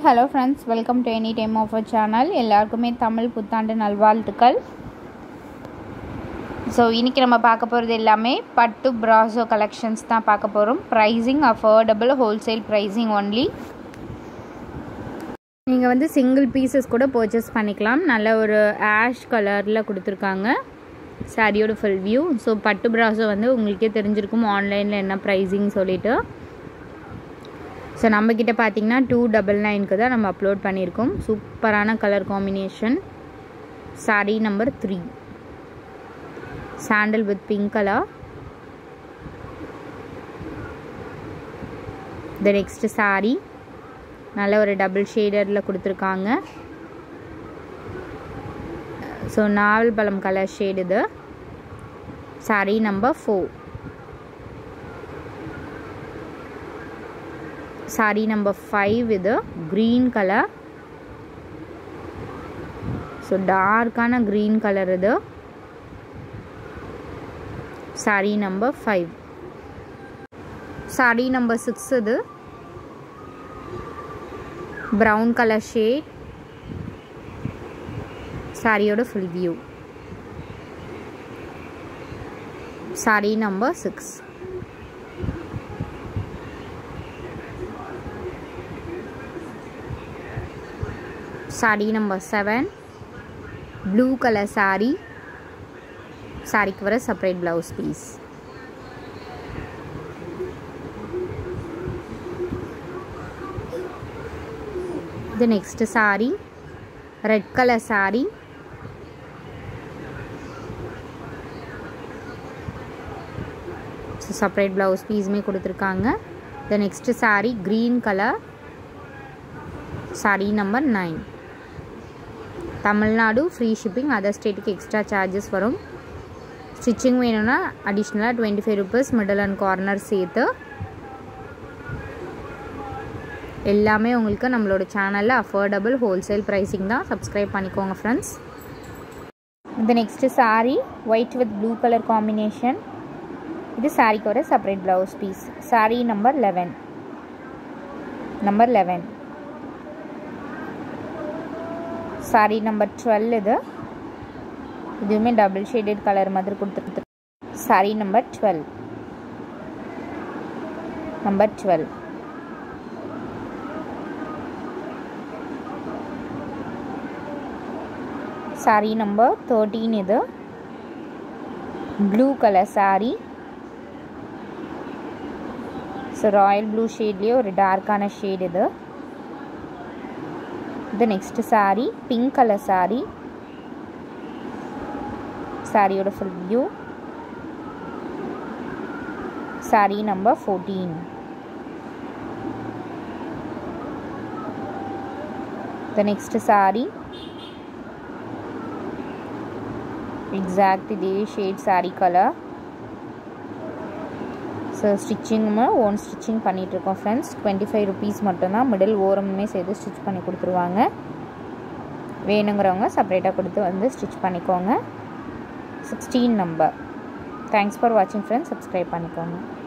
hello friends welcome to any time of channel எல்லாருக்குமே தமிழ் புத்தாண்டு நல்வாழ்த்துக்கள் ஸோ இன்றைக்கி நம்ம பார்க்க போகிறது எல்லாமே பட்டு ப்ராசோ கலெக்ஷன்ஸ் தான் பார்க்க போகிறோம் pricing affordable wholesale pricing only நீங்கள் வந்து சிங்கிள் பீசஸ் கூட பர்ச்சேஸ் பண்ணிக்கலாம் நல்ல ஒரு ஆஷ் கலரில் கொடுத்துருக்காங்க சாரியோட ஃபுல் வியூ ஸோ பட்டு ப்ராஸோ வந்து உங்களுக்கே தெரிஞ்சிருக்கும் ஆன்லைனில் என்ன ப்ரைஸிங் சொல்லிவிட்டு ஸோ நம்மக்கிட்ட பார்த்தீங்கன்னா டூ டபுள் நைனுக்கு தான் நம்ம அப்லோட் பண்ணியிருக்கோம் சூப்பரான colour combination sari number three sandal with pink colour the next sari நல்ல ஒரு டபுள் ஷேடரில் கொடுத்துருக்காங்க ஸோ நாவல் பழம் கலர் ஷேடு இது sari number four sari number five இது க்ரீன் கலர் ஸோ டார்க்கான க்ரீன் கலர் இது sari number five sari number six இது ப்ரௌன் கலர் ஷேட் சாரியோட full view sari number six sari number seven blue colour sari சாரிக்கு வர செப்பரேட் ப்ளவுஸ் பீஸ் இது next sari red colour sari so separate blouse பீஸுமே கொடுத்துருக்காங்க the next sari green colour sari number nine Tamil Nadu free shipping other ஸ்டேட்டுக்கு extra charges வரும் stitching வேணும்னா அடிஷ்னலாக twenty five rupees middle and corner சேர்த்து எல்லாமே உங்களுக்கு நம்மளோட சேனலில் அஃபோர்டபுள் ஹோல்சேல் ப்ரைஸிங் தான் சப்ஸ்கிரைப் பண்ணிக்கோங்க ஃப்ரெண்ட்ஸ் இது next sari white with blue colour combination இது சாரீக்கு ஒரு separate blouse piece sari number eleven number eleven sari number twelve இது இதுவுமே டபுள் ஷேடட் கலர் மாதிரி கொடுத்துருக்கு sari number twelve number twelve sari number thirteen இது blue colour sari so royal blue ஷேட்லேயே ஒரு டார்க்கான ஷேட் இது இது next sari pink colour sari சாரியோட full view sari number fourteen the next sari exact இதே ஷேட் சாரீ கலர் ஸோ ஸ்டிச்சிங்குமே ஓன் ஸ்டிச்சிங் பண்ணிகிட்ருக்கோம் ஃப்ரெண்ட்ஸ் டுவெண்ட்டி ஃபைவ் ருபீஸ் மட்டும்தான் மிடில் ஓரமுமே சேர்த்து ஸ்டிச் பண்ணி கொடுத்துருவாங்க வேணுங்கிறவங்க செப்பரேட்டாக கொடுத்து வந்து ஸ்டிச் பண்ணிக்கோங்க சிக்ஸ்டீன் நம்பர் தேங்க்ஸ் ஃபார் வாட்சிங் ஃப்ரெண்ட்ஸ் சப்ஸ்கிரைப் பண்ணிக்கோங்க